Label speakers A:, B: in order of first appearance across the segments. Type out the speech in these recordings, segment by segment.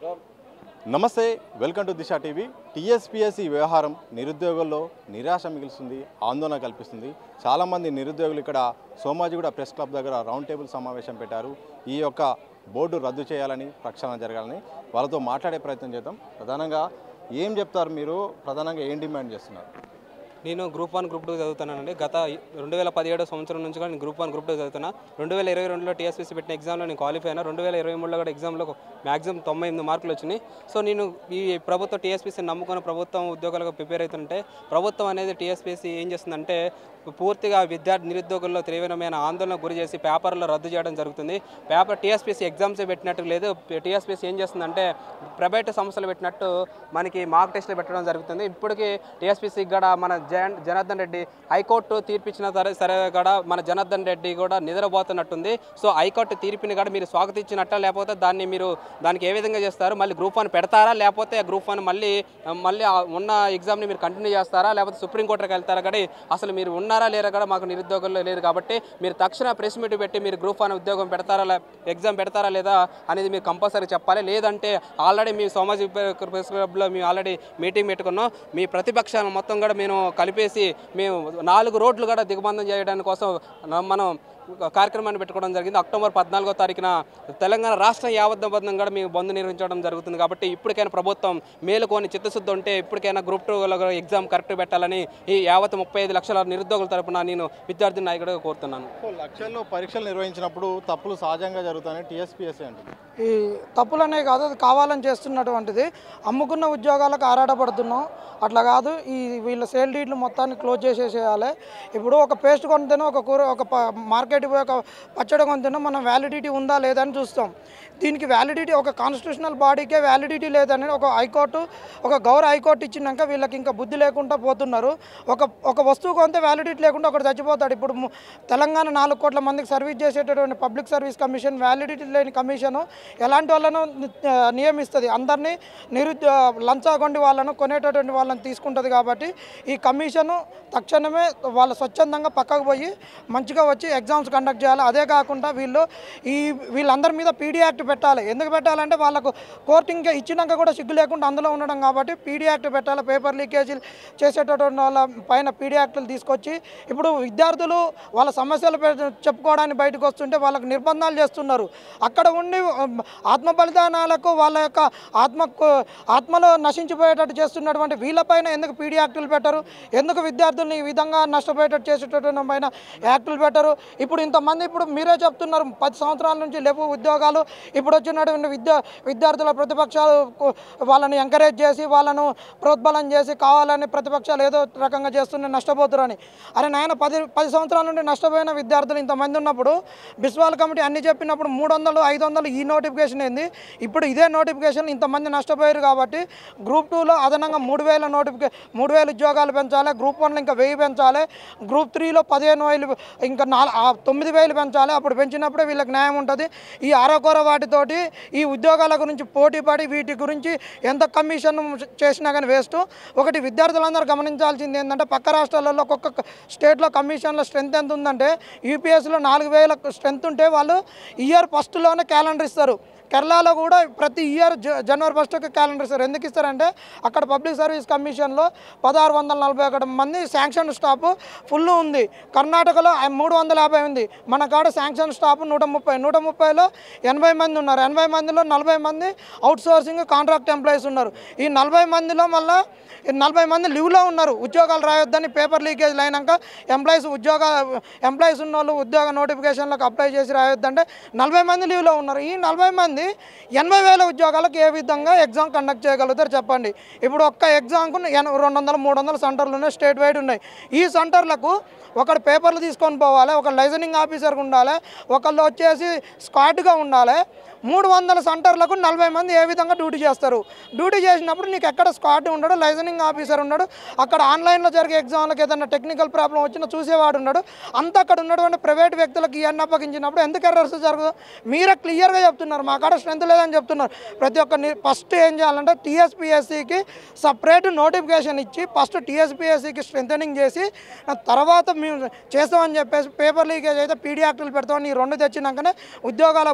A: నమస్తే welcome to Disha TV TSPSC వ్యవహారం నిరుద్యోగుల్లో నిరాశ మిగులుస్తుంది ఆందోళన కల్పిస్తుంది చాలామంది నిరుద్యోగులు ఇక్కడ సోమాజిగూడ ప్రెస్ క్లబ్ దగ్గర రౌండ్ టేబుల్ సమావేశం పెట్టారు ఈ యొక్క బోర్డు రద్దు చేయాలని ప్రక్షాళన జరగాలని వాళ్ళతో మాట్లాడే ప్రయత్నం చేద్దాం ప్రధానంగా ఏం చెప్తారు మీరు ప్రధానంగా ఏం డిమాండ్ చేస్తున్నారు
B: నేను గ్రూప్ వన్ గ్రూప్ టూ చదువుతున్నానండి గత రెండు వేల పదిహేడో సంవత్సరం నుంచి కూడా నేను గ్రూప్ వన్ గ్రూప్ టూ చదువుతున్నా రెండు వేల ఇరవై రెండులో టీఎస్పీసీ పెట్టిన ఎగ్జామ్లో నేను క్వాలిఫై అయినా రెండు వేల ఇరవై మూడులో కూడా ఎగ్జామ్లో మ్యాక్సిమం తొంభై ఎనిమిది మార్కులు వచ్చినాయి సో నేను ఈ ప్రభుత్వ టీఎస్పీసీ నమ్ముకుని ప్రభుత్వం ఉద్యోగాలకు ప్రిపేర్ అవుతుంటే ప్రభుత్వం అనేది టీఎస్పీసీ ఏం చేస్తుందంటే పూర్తిగా విద్యార్థి నిరుద్యోగుల్లో తీవ్రమైన ఆందోళన గురి చేసి పేపర్లో రద్దు చేయడం జరుగుతుంది పేపర్ టీఎస్పీసీ ఎగ్జామ్స్ పెట్టినట్టు లేదు టీఎస్పీసీ ఏం చేస్తుందంటే ప్రైవేట్ సంస్థలు పెట్టినట్టు మనకి మార్క్ టెస్ట్లు పెట్టడం జరుగుతుంది ఇప్పటికీ టీఎస్పీసీ కూడా మన జన్ జనార్దన్ రెడ్డి హైకోర్టు తీర్పిచ్చిన సరే సరే కూడా మన జనార్దన్ రెడ్డి కూడా నిద్రపోతున్నట్టుంది సో హైకోర్టు తీర్పుని కూడా మీరు స్వాగతించినట్ట లేకపోతే దాన్ని మీరు దానికి ఏ విధంగా చేస్తారు మళ్ళీ గ్రూప్ వన్ పెడతారా లేకపోతే గ్రూప్ వన్ మళ్ళీ మళ్ళీ ఆ ఉన్న ఎగ్జామ్ని మీరు కంటిన్యూ చేస్తారా లేకపోతే సుప్రీంకోర్టుకి వెళ్తారా కానీ అసలు మీరు ఉన్నారా లేరా కూడా మాకు నిరుద్యోగులు లేరు కాబట్టి మీరు తక్షణ ప్రెస్ మీట్ పెట్టి మీరు గ్రూప్ వన్ ఉద్యోగం పెడతారా లే- ఎగ్జామ్ పెడతారా లేదా అనేది మీరు కంపల్సరీ చెప్పాలి లేదంటే ఆల్రెడీ మీ సోమాజీ ప్రెస్ క్లబ్లో మేము ఆల్రెడీ మీటింగ్ పెట్టుకున్నాం మీ ప్రతిపక్షాలను మొత్తం కూడా మేము కలిపేసి మేము నాలుగు రోడ్లు కూడా దిగ్బంధం చేయడానికి కోసం న- మనం ఒక కార్యక్రమాన్ని పెట్టుకోవడం జరిగింది అక్టోబర్ పద్నాలుగో తారీఖున తెలంగాణ రాష్ట్రం యావద్దబద్ధం కూడా మేము బంద్ నిర్వహించడం జరుగుతుంది కాబట్టి ఇప్పటికైనా ప్రభుత్వం మేలుకొని చిత్తశుద్ధి ఉంటే ఇప్పటికైనా గ్రూప్ టూలో ఎగ్జామ్ కరెక్ట్ పెట్టాలని ఈ యావత్ ముప్పై ఐదు లక్షల నిరుద్యోగుల తరపున నేను విద్యార్థి నాయకుడిగా కోరుతున్నాను
A: సో లక్షల్లో పరీక్షలు నిర్వహించినప్పుడు తప్పులు సహజంగా జరుగుతాయని టీఎస్పీఎస్సీ అంటుంది
C: ఈ తప్పులనే కాదు అది కావాలని చేస్తున్నటువంటిది అమ్ముకున్న ఉద్యోగాలకు ఆరాటపడుతున్నాం అట్లా కాదు ఈ వీళ్ళ సేల్ డీట్లు మొత్తాన్ని క్లోజ్ చేసేసేయాలి ఇప్పుడు ఒక పేస్ట్ కొంటేనే ఒక కూర ఒక ప- మార్కెట్ పోయి ఒక పచ్చడి కొంటేనే మనం వ్యాలిడిటీ ఉందా లేదా అని చూస్తాం దీనికి వ్యాలిడిటీ ఒక కాన్స్టిట్యూషనల్ బాడీకే వ్యాలిడిటీ లేదని ఒక హైకోర్టు ఒక గౌరవ హైకోర్టు ఇచ్చినాక వీళ్ళకి ఇంకా బుద్ధి లేకుండా పోతున్నారు ఒక ఒక వస్తువు కొంటే వ్యాలిడిటీ లేకుండా ఒకటి చచ్చిపోతాడు ఇప్పుడు ము- తెలంగాణ నాలుగు కోట్ల మందికి సర్వీస్ చేసేటటువంటి పబ్లిక్ సర్వీస్ కమిషన్ వ్యాలిడిటీ లేని కమిషను ఎలాంటి వాళ్ళను ని- ఆ, నియమిస్తుంది అందరినీ నిరుద్యో లంచాగొండి వాళ్ళను కొనేటటువంటి వాళ్ళని తీసుకుంటుంది కాబట్టి ఈ కమిషను తక్షణమే వాళ్ళ స్వచ్ఛందంగా పక్కకు పోయి మంచిగా వచ్చి ఎగ్జామ్స్ కండక్ట్ చేయాలి అదే కాకుండా వీళ్ళు ఈ వీళ్ళందరి మీద పీడీ యాక్ట్ పెట్టాలి ఎందుకు పెట్టాలంటే వాళ్ళకు కోర్టు ఇంకా ఇచ్చినాక కూడా సిగ్గు లేకుండా అందులో ఉండడం కాబట్టి పీడీ యాక్ట్ పెట్టాలి పేపర్ లీకేజీలు చేసేటటువంటి వాళ్ళ పైన పీడీ యాక్టులు తీసుకొచ్చి ఇప్పుడు విద్యార్థులు వాళ్ళ సమస్యలు పె- చెప్పుకోవడానికి బయటకు వస్తుంటే వాళ్ళకి నిర్బంధాలు చేస్తున్నారు అక్కడ ఉండి ఉమ్, ఆత్మ బలిదానాలకు వాళ్ళ యొక్క ఆత్మకు ఆత్మలో నశించిపోయేటట్టు చేస్తున్నటువంటి వీళ్ళపైన ఎందుకు పీడీ యాక్టులు పెట్టరు ఎందుకు విద్యార్థుల్ని ఈ విధంగా నష్టపోయేటట్టు చేసేటటువంటి పైన యాక్టులు పెట్టరు ఇప్పుడు ఇంతమంది ఇప్పుడు మీరే చెప్తున్నారు పది సంవత్సరాల నుంచి లేవు ఉద్యోగాలు ఇప్పుడు వచ్చినటువంటి విద్యా విద్యార్థుల ప్రతిపక్షాలు కు- వాళ్ళని ఎంకరేజ్ చేసి వాళ్ళను ప్రోద్బలం చేసి కావాలని ప్రతిపక్షాలు ఏదో రకంగా చేస్తున్న నష్టపోతురని అరే నాయన పది పది సంవత్సరాల నుండి నష్టపోయిన విద్యార్థులు ఇంతమంది ఉన్నప్పుడు బిస్వాల్ కమిటీ అన్ని చెప్పినప్పుడు మూడు వందలు ఐదు వందలు ఈ నోటిఫికేషన్ ఏంది ఇప్పుడు ఇదే నోటిఫికేషన్ ఇంతమంది నష్టపోయారు కాబట్టి గ్రూప్ టూలో అదనంగా మూడు వేల నోటిఫికే మూడు వేల ఉద్యోగాలు పెంచాలి గ్రూప్ వన్లో ఇంకా వెయ్యి పెంచాలి గ్రూప్ త్రీలో పదిహేను వేలు ఇంకా నాలుగు తొమ్మిది వేలు పెంచాలి అప్పుడు పెంచినప్పుడే వీళ్ళకి న్యాయం ఉంటుంది ఈ అరకొర వాటితోటి ఈ ఉద్యోగాల గురించి పోటీ పడి వీటి గురించి ఎంత కమిషన్ చేసినా కానీ వేస్ట్ ఒకటి విద్యార్థులందరూ గమనించాల్సింది ఏంటంటే పక్క రాష్ట్రాలలో ఒక్కొక్క స్టేట్లో కమిషన్ల స్ట్రెంత్ ఎంత ఉందంటే యూపీఎస్లో నాలుగు వేల స్ట్రెంత్ ఉంటే వాళ్ళు ఇయర్ ఫస్ట్లోనే క్యాలెండర్ ఇస్తారు కేరళలో కూడా ప్రతి ఇయర్ జ జనవరి ఫస్ట్కి క్యాలెండర్ ఇస్తారు ఎందుకు ఇస్తారంటే అక్కడ పబ్లిక్ సర్వీస్ కమిషన్లో పదహారు వందల నలభై ఒకటి మంది శాంక్షన్ స్టాఫ్ ఫుల్ ఉంది కర్ణాటకలో మూడు వందల యాభై ఉంది మన కాడ శాంక్షన్ స్టాఫ్ నూట ముప్పై నూట ముప్పైలో ఎనభై మంది ఉన్నారు ఎనభై మందిలో నలభై మంది అవుట్ సోర్సింగ్ కాంట్రాక్ట్ ఎంప్లాయీస్ ఉన్నారు ఈ నలభై మందిలో మళ్ళీ నలభై మంది లీవ్లో ఉన్నారు ఉద్యోగాలు రాయొద్దని పేపర్ లీకేజ్ అయినాక ఎంప్లాయీస్ ఉద్యోగ ఎంప్లాయీస్ ఉన్న వాళ్ళు ఉద్యోగ నోటిఫికేషన్లకు అప్లై చేసి రాయొద్దంటే నలభై మంది లీవ్లో ఉన్నారు ఈ నలభై మంది ఎనభై వేల ఉద్యోగాలకు ఏ విధంగా ఎగ్జామ్ కండక్ట్ చేయగలుగుతారు చెప్పండి ఇప్పుడు ఒక్క ఎగ్జామ్కు ఎన- రెండు వందల మూడు వందల సెంటర్లు ఉన్నాయి స్టేట్ వైడ్ ఉన్నాయి ఈ సెంటర్లకు ఒకడు పేపర్లు తీసుకొని పోవాలి ఒక లైజనింగ్ ఆఫీసర్గా ఉండాలి ఒకళ్ళు వచ్చేసి స్క్వాడ్గా ఉండాలి మూడు వందల సెంటర్లకు నలభై మంది ఏ విధంగా డ్యూటీ చేస్తారు డ్యూటీ చేసినప్పుడు నీకు ఎక్కడ స్క్వాడ్ ఉండడు లైజనింగ్ ఆఫీసర్ ఉన్నాడు అక్కడ ఆన్లైన్లో జరిగే ఎగ్జామ్లకు ఏదైనా టెక్నికల్ ప్రాబ్లం వచ్చినా చూసేవాడు ఉన్నాడు అంతా అక్కడ ఉన్నటువంటి ప్రైవేట్ వ్యక్తులకు ఇవన్నీ అప్పగించినప్పుడు ఎందుకు ఎర్రర్స్ జరగదు మీరే క్లియర్గా చెప్తున్నారు మా కాడ స్ట్రెంత్ లేదని చెప్తున్నారు ప్రతి ఒక్క ఫస్ట్ ఏం చేయాలంటే టీఎస్పిఎస్సికి సపరేట్ నోటిఫికేషన్ ఇచ్చి ఫస్ట్ టీఎస్పిఎస్సికి స్ట్రెంథనింగ్ చేసి ఆ తర్వాత మేము చేస్తామని చెప్పేసి పేపర్ లీకేజ్ అయితే పీడీ యాక్టులు పెడతామని ఈ రెండు తెచ్చినాకనే ఉద్యోగాలకు పోతే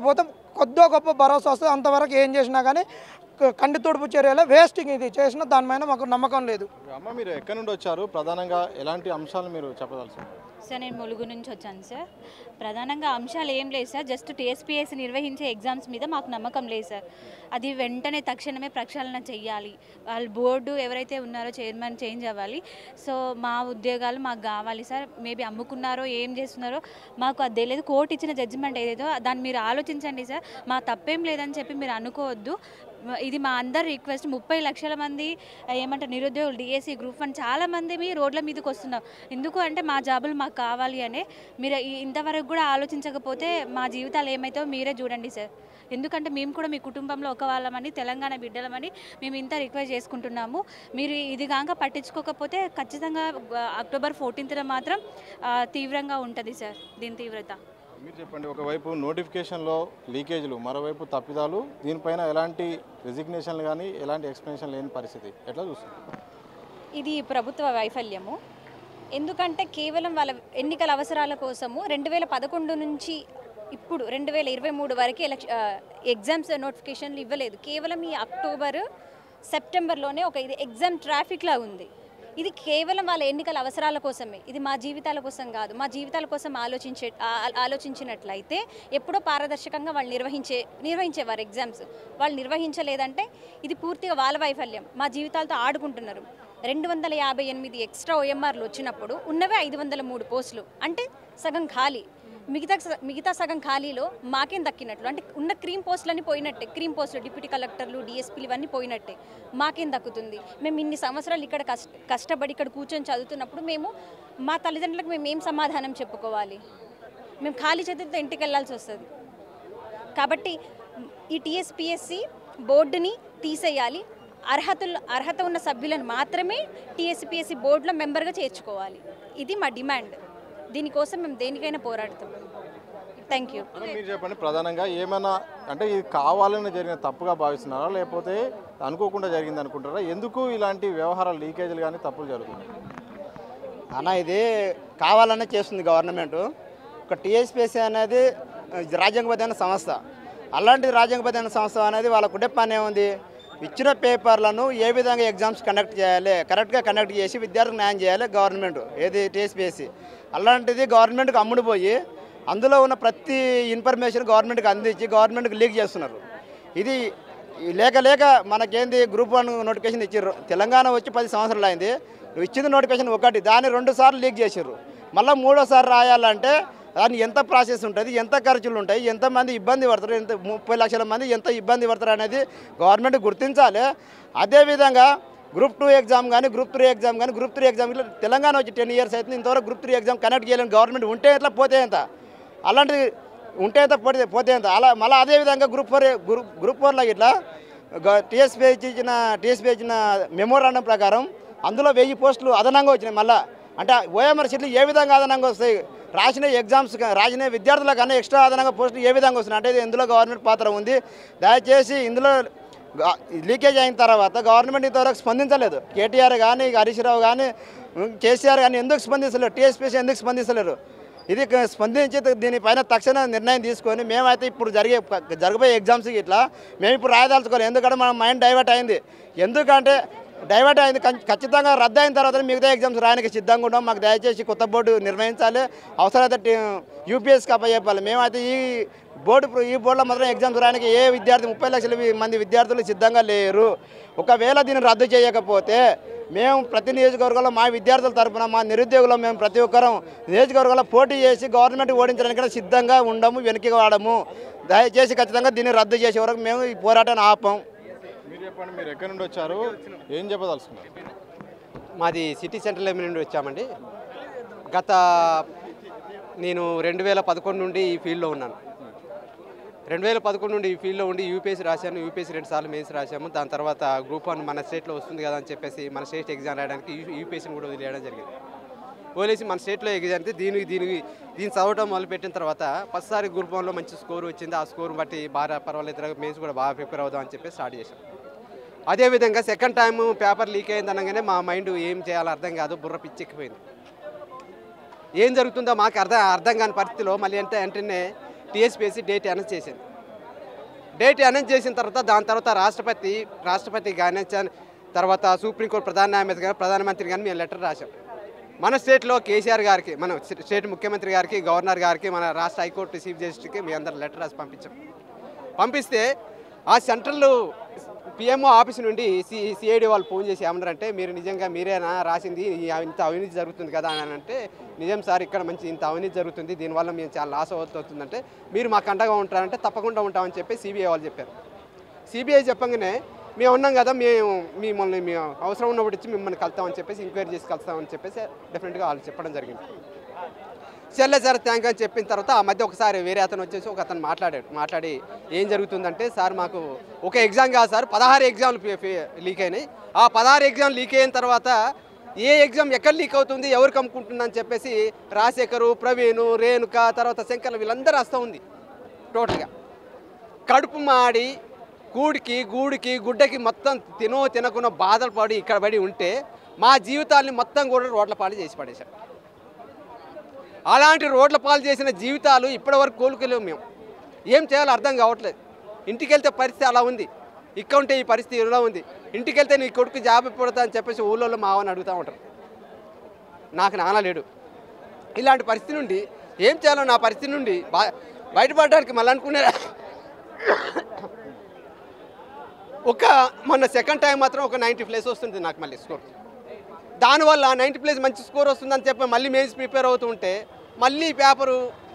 C: కొద్దో గొప్ప భరోసా వస్తుంది అంతవరకు ఏం చేసినా కానీ క- కంటి తుడుపు చర్యలే వేస్టింగ్ ఇది చేసిన దాని మీద మాకు నమ్మకం లేదు
A: అమ్మ మీరు ఎక్కడి నుండి వచ్చారు ప్రధానంగా ఎలాంటి అంశాలు మీరు చెప్పదలుచుకున్నారు
D: సార్ నేను ములుగు నుంచి వచ్చాను సార్ ప్రధానంగా అంశాలు ఏం లేదు సార్ జస్ట్ టీఎస్పీఎస్ నిర్వహించే ఎగ్జామ్స్ మీద మాకు నమ్మకం లేదు సార్ అది వెంటనే తక్షణమే ప్రక్షాళన చెయ్యాలి వాళ్ళ బోర్డు ఎవరైతే ఉన్నారో చైర్మన్ చేంజ్ అవ్వాలి సో మా ఉద్యోగాలు మాకు కావాలి సార్ మేబీ అమ్ముకున్నారో ఏం చేస్తున్నారో మాకు అది తెలియదు కోర్టు ఇచ్చిన జడ్జిమెంట్ ఏదేదో దాన్ని మీరు ఆలోచించండి సార్ మా తప్పేం లేదని చెప్పి మీరు అనుకోవద్దు ఇది మా అందరి రిక్వెస్ట్ ముప్పై లక్షల మంది ఏమంటారు నిరుద్యోగులు డిఎస్సి గ్రూప్ వన్ చాలా మంది మీ రోడ్ల మీదకి వస్తున్నారు ఎందుకు అంటే మా జాబులు మాకు కావాలి అనే మీరు ఈ- ఇంతవరకు కూడా ఆలోచించకపోతే మా జీవితాలు ఏమైతాయో మీరే చూడండి సార్ ఎందుకంటే మేము కూడా మీ కుటుంబంలో ఒక వాళ్ళమని తెలంగాణ బిడ్డలమని మేము ఇంత రిక్వెస్ట్ చేసుకుంటున్నాము మీరు ఇది కాక పట్టించుకోకపోతే ఖచ్చితంగా ఆ, అక్టోబర్ ఫోర్టీన్త్న మాత్రం ఆ, తీవ్రంగా ఉంటుంది సార్ దీని తీవ్రత
A: మీరు చెప్పండి ఒకవైపు నోటిఫికేషన్లో లీకేజ్లు మరోవైపు తప్పిదాలు దీనిపైన ఎలాంటి రిజిగ్నేషన్లు కానీ ఎలాంటి ఎక్స్ప్లెనేషన్ లేని పరిస్థితి ఎట్లా చూస్తున్నారు
E: ఇది ప్రభుత్వ వైఫల్యము ఎందుకంటే కేవలం వాళ్ళ ఎన్నికల అవసరాల కోసము రెండు వేల పదకొండు నుంచి ఇప్పుడు రెండు వేల ఇరవై మూడు వరకు ఎలక్ష ఎగ్జామ్స్ నోటిఫికేషన్లు ఇవ్వలేదు కేవలం ఈ అక్టోబర్ సెప్టెంబర్లోనే ఒక ఇది ఎగ్జామ్ ట్రాఫిక్లా ఉంది ఇది కేవలం వాళ్ళ ఎన్నికల అవసరాల కోసమే ఇది మా జీవితాల కోసం కాదు మా జీవితాల కోసం ఆలోచించే ఆ- ఆలోచించినట్లయితే ఎప్పుడో పారదర్శకంగా వాళ్ళు నిర్వహించే నిర్వహించేవారు ఎగ్జామ్స్ వాళ్ళు నిర్వహించలేదంటే ఇది పూర్తిగా వాళ్ళ వైఫల్యం మా జీవితాలతో ఆడుకుంటున్నారు రెండు వందల యాభై ఎనిమిది ఎక్స్ట్రా ఓఎంఆర్లు వచ్చినప్పుడు ఉన్నవే ఐదు వందల మూడు పోస్టులు అంటే సగం ఖాళీ మిగతా స- మిగతా సగం ఖాళీలో మాకేం దక్కినట్లు అంటే ఉన్న క్రీమ్ పోస్టులన్నీ పోయినట్టే క్రీమ్ పోస్టులు డిప్యూటీ కలెక్టర్లు డిఎస్పీలు ఇవన్నీ పోయినట్టే మాకేం దక్కుతుంది మేము ఇన్ని సంవత్సరాలు ఇక్కడ కష్ట కష్టపడి ఇక్కడ కూర్చొని చదువుతున్నప్పుడు మేము మా తల్లిదండ్రులకు మేము ఏం సమాధానం చెప్పుకోవాలి మేము ఖాళీ చేతితో ఇంటికి వెళ్ళాల్సి వస్తుంది కాబట్టి ఈ టీఎస్పిఎస్సి బోర్డుని తీసేయాలి అర్హతలు అర్హత ఉన్న సభ్యులను మాత్రమే టీఎస్పిఎస్సి బోర్డులో మెంబర్గా చేర్చుకోవాలి ఇది మా డిమాండ్ దీనికోసం మేము దేనికైనా పోరాడుతాం థ్యాంక్ యూ
A: అన్న, మీరు చెప్పండి ప్రధానంగా ఏమైనా అంటే ఇది కావాలని జరిగిన తప్పుగా భావిస్తున్నారా లేకపోతే అనుకోకుండా జరిగింది అనుకుంటారా ఎందుకు ఇలాంటి వ్యవహారాలు లీకేజీలు కానీ తప్పులు జరుగుతున్నాయి
F: అన్న ఇది కావాలనే చేస్తుంది గవర్నమెంట్ ఒక టీఎస్పీఎస్సీ అనేది రాజ్యాంగబద్ధమైన సంస్థ అలాంటి రాజ్యాంగబద్ధమైన సంస్థ అనేది వాళ్ళ కుడే పని ఏముంది ఇచ్చిన పేపర్లను ఏ విధంగా ఎగ్జామ్స్ కండక్ట్ చేయాలి కరెక్ట్గా కండక్ట్ చేసి విద్యార్థులకు న్యాయం చేయాలి గవర్నమెంట్ ఏది టీఎస్పీఎస్సీ అలాంటిది గవర్నమెంట్కి అమ్ముడుపోయి అందులో ఉన్న ప్రతి ఇన్ఫర్మేషన్ గవర్నమెంట్కి అందించి గవర్నమెంట్కి లీక్ చేస్తున్నారు ఇది ఈ లేక లేక మనకేంది గ్రూప్ వన్ నోటిఫికేషన్ ఇచ్చారు తెలంగాణ వచ్చి పది సంవత్సరాలు అయింది నువ్వు ఇచ్చింది నోటిఫికేషన్ ఒకటి దాన్ని రెండు సార్లు లీక్ చేసారు మళ్ళీ మూడోసారి రాయాలంటే దాన్ని ఎంత ప్రాసెస్ ఉంటుంది ఎంత ఖర్చులు ఉంటాయి ఎంతమంది ఇబ్బంది పడతారు ఎంత ముప్పై లక్షల మంది ఎంత ఇబ్బంది పడతారు అనేది గవర్నమెంట్ గుర్తించాలి అదేవిధంగా గ్రూప్ టూ ఎగ్జామ్ కానీ గ్రూప్ త్రీ ఎగ్జామ్ కానీ గ్రూప్ త్రీ ఎగ్జామ్ ఇట్లా తెలంగాణ వచ్చి టెన్ ఇయర్స్ అవుతుంది ఇంతవరకు గ్రూప్ త్రీ ఎగ్జామ్ కనెక్ట్ చేయలేని గవర్నమెంట్ ఉంటే ఎట్లా పోతే ఎంత అలాంటిది ఉంటే ఎంత పోతే పోతే ఎంత అలా మళ్ళీ అదేవిధంగా గ్రూప్ ఫోర్ గ్రూప్ గ్రూప్ ఫోర్లో ఇట్లా టీఎస్పీ ఇచ్చిన టీఎస్పీ ఇచ్చిన మెమోరాండం ప్రకారం అందులో వెయ్యి పోస్టులు అదనంగా వచ్చినాయి మళ్ళీ అంటే ఓఎంఆర్ సీట్లు ఏ విధంగా అదనంగా వస్తాయి రాసిన ఎగ్జామ్స్ కా- రాసిన విద్యార్థుల కన్నా ఎక్స్ట్రా అదనంగా పోస్టులు ఏ విధంగా వస్తున్నాయి అంటే ఇది ఇందులో గవర్నమెంట్ పాత్ర ఉంది దయచేసి ఇందులో గా- లీకేజ్ అయిన తర్వాత గవర్నమెంట్ ఇంతవరకు స్పందించలేదు కేటీఆర్ కానీ హరీష్ రావు కానీ ఉం, కేసీఆర్ కానీ ఎందుకు స్పందించలేరు టీఎస్పీసీ ఎందుకు స్పందించలేరు ఇది క- స్పందించి దీనిపైన తక్షణ నిర్ణయం తీసుకొని మేమైతే ఇప్పుడు జరిగే జరగబోయే ఎగ్జామ్స్కి ఇట్లా మేము ఇప్పుడు రాయదలుచుకోవాలి ఎందుకంటే మన మైండ్ డైవర్ట్ అయింది ఎందుకంటే డైవర్ట్ అయింది కం- ఖచ్చితంగా రద్దు అయిన తర్వాత మిగతా ఎగ్జామ్స్ రాయడానికి సిద్ధంగా ఉన్నాం మాకు దయచేసి కొత్త బోర్డు నిర్వహించాలి అవసరమైతే యూపీఎస్కి అప్పచెప్పాలి మేమైతే ఈ బోర్డు ప్ర- ఈ బోర్డులో మాత్రం ఎగ్జామ్స్ రాయడానికి ఏ విద్యార్థి ముప్పై లక్షల వి- మంది విద్యార్థులు సిద్ధంగా లేరు ఒకవేళ దీన్ని రద్దు చేయకపోతే మేము ప్రతి నియోజకవర్గంలో మా విద్యార్థుల తరపున మా నిరుద్యోగులు మేము ప్రతి ఒక్కరం నియోజకవర్గంలో పోటీ చేసి గవర్నమెంట్ ఓడించడానికి కూడా సిద్ధంగా ఉండము వెనక్కి వాడము దయచేసి ఖచ్చితంగా దీన్ని రద్దు చేసే వరకు మేము ఈ పోరాటాన్ని ఆపం
A: మీరు చెప్పండి మీరు ఎక్కడి నుండి వచ్చారు ఏం చెప్పదలుచుకున్నారు
G: మాది సిటీ సెంట్రల్ లైబ్రరీ నుండి వచ్చామండి గత నేను రెండు వేల పదకొండు నుండి ఈ ఫీల్డ్లో ఉన్నాను రెండు వేల పదకొండు నుండి ఈ ఫీల్డ్లో ఉండి యూపీఎస్సీ రాశాను యూపీఎస్సీ రెండు సార్లు మెయిన్స్ రాశాము దాని తర్వాత గ్రూప్ వన్ మన స్టేట్లో వస్తుంది కదా అని చెప్పేసి మన స్టేట్ ఎగ్జామ్ రాయడానికి యూపీఎస్సీని కూడా వదిలేయడం జరిగింది వదిలేసి మన స్టేట్లో ఎగ్జామ్ అయితే దీనికి దీనికి దీన్ని చదవడం మొదలుపెట్టిన తర్వాత ఫస్ట్సారి గ్రూప్ వన్లో మంచి స్కోర్ వచ్చింది ఆ స్కోర్ బట్టి బాగా పర్వాలేదు మెయిన్స్ కూడా బాగా ప్రిపేర్ అవుదాం అని చెప్పి స్టార్ట్ చేశాం అదేవిధంగా సెకండ్ టైం పేపర్ లీక్ అయింది అనగానే మా మైండ్ ఏం చేయాలో అర్థం కాదు బుర్ర పిచ్చెక్కిపోయింది ఏం జరుగుతుందో మాకు అర్థం అర్థం కాని పరిస్థితిలో మళ్ళీ అంటే వెంటనే టీఎస్పీఎస్సీ డేట్ అనౌన్స్ చేసింది డేట్ అనౌన్స్ చేసిన తర్వాత దాని తర్వాత రాష్ట్రపతి రాష్ట్రపతి కానీ తర్వాత సుప్రీంకోర్టు ప్రధాన న్యాయమూర్తి గారు ప్రధానమంత్రి కానీ మేము లెటర్ రాశాం మన స్టేట్లో కేసీఆర్ గారికి మన స్టేట్ ముఖ్యమంత్రి గారికి గవర్నర్ గారికి మన రాష్ట్ర హైకోర్టు చీఫ్ జస్టిస్కి మీ అందరు లెటర్ రాసి పంపించాం పంపిస్తే ఆ సెంట్రల్ పిఎంఓ ఆఫీస్ నుండి సి సిఐడి వాళ్ళు ఫోన్ చేసి ఏమన్నారంటే మీరు నిజంగా మీరేనా రాసింది ఈ ఇంత అవినీతి జరుగుతుంది కదా అని అంటే నిజం సార్ ఇక్కడ మంచి ఇంత అవినీతి జరుగుతుంది దీనివల్ల మేము చాలా లాస్ అవుతుందంటే మీరు మాకు అండగా ఉంటారంటే తప్పకుండా ఉంటామని చెప్పి సిబిఐ వాళ్ళు చెప్పారు సిబిఐ చెప్పగానే మేము ఉన్నాం కదా మేము మిమ్మల్ని మేము అవసరం ఉన్నప్పుడు ఇచ్చి మిమ్మల్ని కలుతామని చెప్పేసి ఎంక్వైరీ చేసి కలుస్తామని చెప్పేసి డెఫినెట్గా వాళ్ళు చెప్పడం జరిగింది సర్లే సార్ థ్యాంక్ అని చెప్పిన తర్వాత ఆ మధ్య ఒకసారి వేరే అతను వచ్చేసి ఒక అతను మాట్లాడాడు మాట్లాడి ఏం జరుగుతుందంటే సార్ మాకు ఒక ఎగ్జామ్ కాదు సార్ పదహారు ఎగ్జామ్లు లీక్ అయినాయి ఆ పదహారు ఎగ్జామ్ లీక్ అయిన తర్వాత ఏ ఎగ్జామ్ ఎక్కడ లీక్ అవుతుంది ఎవరు కమ్ముకుంటుందని చెప్పేసి రాజశేఖరు ప్రవీణ్ రేణుక తర్వాత శంకర్ వీళ్ళందరూ వస్తూ ఉంది టోటల్గా కడుపు మాడి కూడికి గూడికి గుడ్డకి మొత్తం తినో తినకుండా బాధలు పడి ఇక్కడ పడి ఉంటే మా జీవితాల్ని మొత్తం కూడా రోడ్ల పాలు చేసి పడేశారు అలాంటి రోడ్ల పాలు చేసిన జీవితాలు ఇప్పటివరకు కోలుకోలేము మేము ఏం చేయాలో అర్థం కావట్లేదు ఇంటికి వెళ్తే పరిస్థితి అలా ఉంది ఇక్కడ ఉంటే ఈ పరిస్థితి ఇలా ఉంది ఇంటికి వెళ్తే నీ కొడుకు జాబ్ పడతా అని చెప్పేసి ఊళ్ళో మావని అడుగుతూ ఉంటారు నాకు నాన్న లేడు ఇలాంటి పరిస్థితి నుండి ఏం చేయాలో నా పరిస్థితి నుండి బా బయటపడడానికి మళ్ళీ అనుకునే ఒక మొన్న సెకండ్ టైం మాత్రం ఒక నైంటీ ప్లేస్ వస్తుంది నాకు మళ్ళీ స్కోర్ దానివల్ల నైంటీ ప్లేస్ మంచి స్కోర్ వస్తుందని చెప్పి మళ్ళీ మెయిన్స్ ప్రిపేర్ అవుతూ ఉంటే మళ్ళీ పేపరు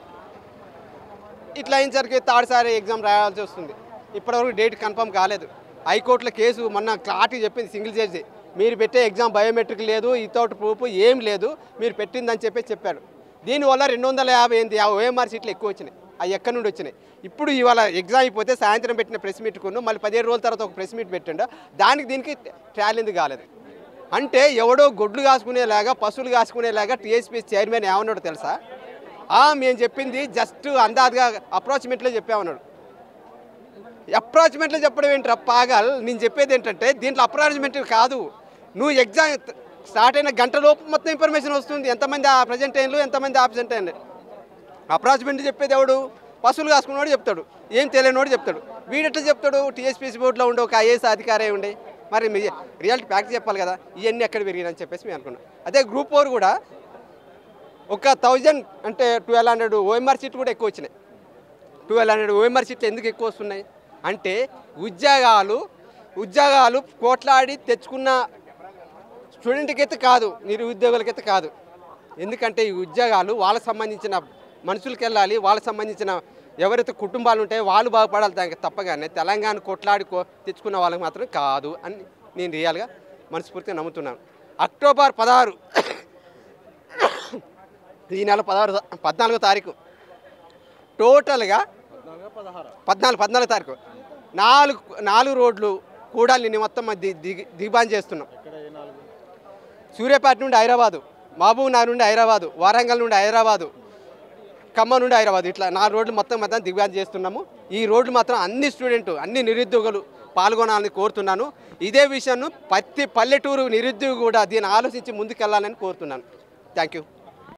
G: ఇట్లా అయ్యేసరికి థర్డ్సారి ఎగ్జామ్ రాయాల్సి వస్తుంది ఇప్పటివరకు డేట్ కన్ఫర్మ్ కాలేదు హైకోర్టులో కేసు మొన్న క్లారిటీ చెప్పింది సింగిల్ జడ్జి మీరు పెట్టే ఎగ్జామ్ బయోమెట్రిక్ లేదు వితౌట్ ప్రూఫ్ ఏం లేదు మీరు పెట్టిందని చెప్పి చెప్పాడు దీనివల్ల రెండు వందల యాభై ఎనిమిది ఓఎంఆర్ సీట్లు ఎక్కువ వచ్చినాయి అవి ఎక్కడి నుండి వచ్చినాయి ఇప్పుడు ఇవాళ ఎగ్జామ్ అయిపోతే సాయంత్రం పెట్టిన ప్రెస్ మీట్ కొను మళ్ళీ పదిహేను రోజుల తర్వాత ఒక ప్రెస్ మీట్ పెట్టిండు దానికి దీనికి ట్రాల్ ఎందుకు కాలేదు అంటే ఎవడో గొడ్లు కాసుకునేలాగా పశువులు కాసుకునేలాగా టీఎస్పీ చైర్మన్ ఏమన్నాడు తెలుసా ఆ మేము చెప్పింది జస్ట్ అందాజుగా అప్రాచ్మెంట్లో చెప్పామన్నాడు అప్రాచ్మెంట్లో చెప్పడం ఏంటి పాగల్ నేను చెప్పేది ఏంటంటే దీంట్లో అప్రాచ్మెంట్ కాదు నువ్వు ఎగ్జామ్ స్టార్ట్ అయిన గంట లోపు మొత్తం ఇన్ఫర్మేషన్ వస్తుంది ఎంతమంది ఆ ప్రజెంట్ అయ్యారు ఎంతమంది ఆబ్సెంట్ అయ్యారు అప్రాచ్మెంట్ చెప్పేది ఎవడు పశువులు కాసుకున్నవాడు చెప్తాడు ఏం తెలియనివాడు చెప్తాడు వీడెట్లా చెప్తాడు టీఎస్పీసీ బోర్డులో ఉండే ఒక ఐఏఎస్ అధికారే ఉండే మరి మీ రియాలిటీ ఫ్యాక్ట్ చెప్పాలి కదా ఇవన్నీ ఎక్కడ పెరిగినని చెప్పేసి మేము అనుకున్నాం అదే గ్రూప్ ఫోర్ కూడా ఒక థౌజండ్ అంటే ట్వెల్వ్ హండ్రెడ్ ఓఎంఆర్ సీట్లు కూడా ఎక్కువ వచ్చినాయి ట్వెల్వ్ హండ్రెడ్ ఓఎంఆర్ సీట్లు ఎందుకు ఎక్కువ వస్తున్నాయి అంటే ఉద్యోగాలు ఉద్యోగాలు కోట్లాడి తెచ్చుకున్న స్టూడెంట్కి అయితే కాదు నిరుద్యోగులకైతే కాదు ఎందుకంటే ఈ ఉద్యోగాలు వాళ్ళకి సంబంధించిన మనుషులకి వెళ్ళాలి వాళ్ళకి సంబంధించిన ఎవరైతే కుటుంబాలు ఉంటాయో వాళ్ళు బాగుపడాలి దానికి తప్పగానే తెలంగాణ కొట్లాడి కో- తెచ్చుకున్న వాళ్ళకి మాత్రం కాదు అని నేను రియల్గా మనస్ఫూర్తిగా నమ్ముతున్నాను అక్టోబర్ పదహారు ఈ నెల పదహారు పద్నాలుగో తారీఖు టోటల్గా పద్నాలుగు పద్నాలుగు తారీఖు నాలుగు నాలుగు రోడ్లు కూడా నిన్న మొత్తం ది దిగి దిగ్బాన్ చేస్తున్నాం సూర్యాపేట నుండి హైదరాబాదు మహబూబ్ నగర్ నుండి హైదరాబాదు వరంగల్ నుండి హైదరాబాదు ఖమ్మం నుండి హైదరాబాద్ ఇట్లా నాలుగు రోడ్లు మొత్తం మొత్తం దిగ్బాన్ చేస్తున్నాము ఈ రోడ్లు మాత్రం అన్ని స్టూడెంట్ అన్ని నిరుద్యోగులు పాల్గొనాలని కోరుతున్నాను ఇదే విషయాన్ని ప్రతి పల్లెటూరు నిరుద్యోగి కూడా దీన్ని ఆలోచించి ముందుకెళ్ళాలని కోరుతున్నాను థ్యాంక్ యూ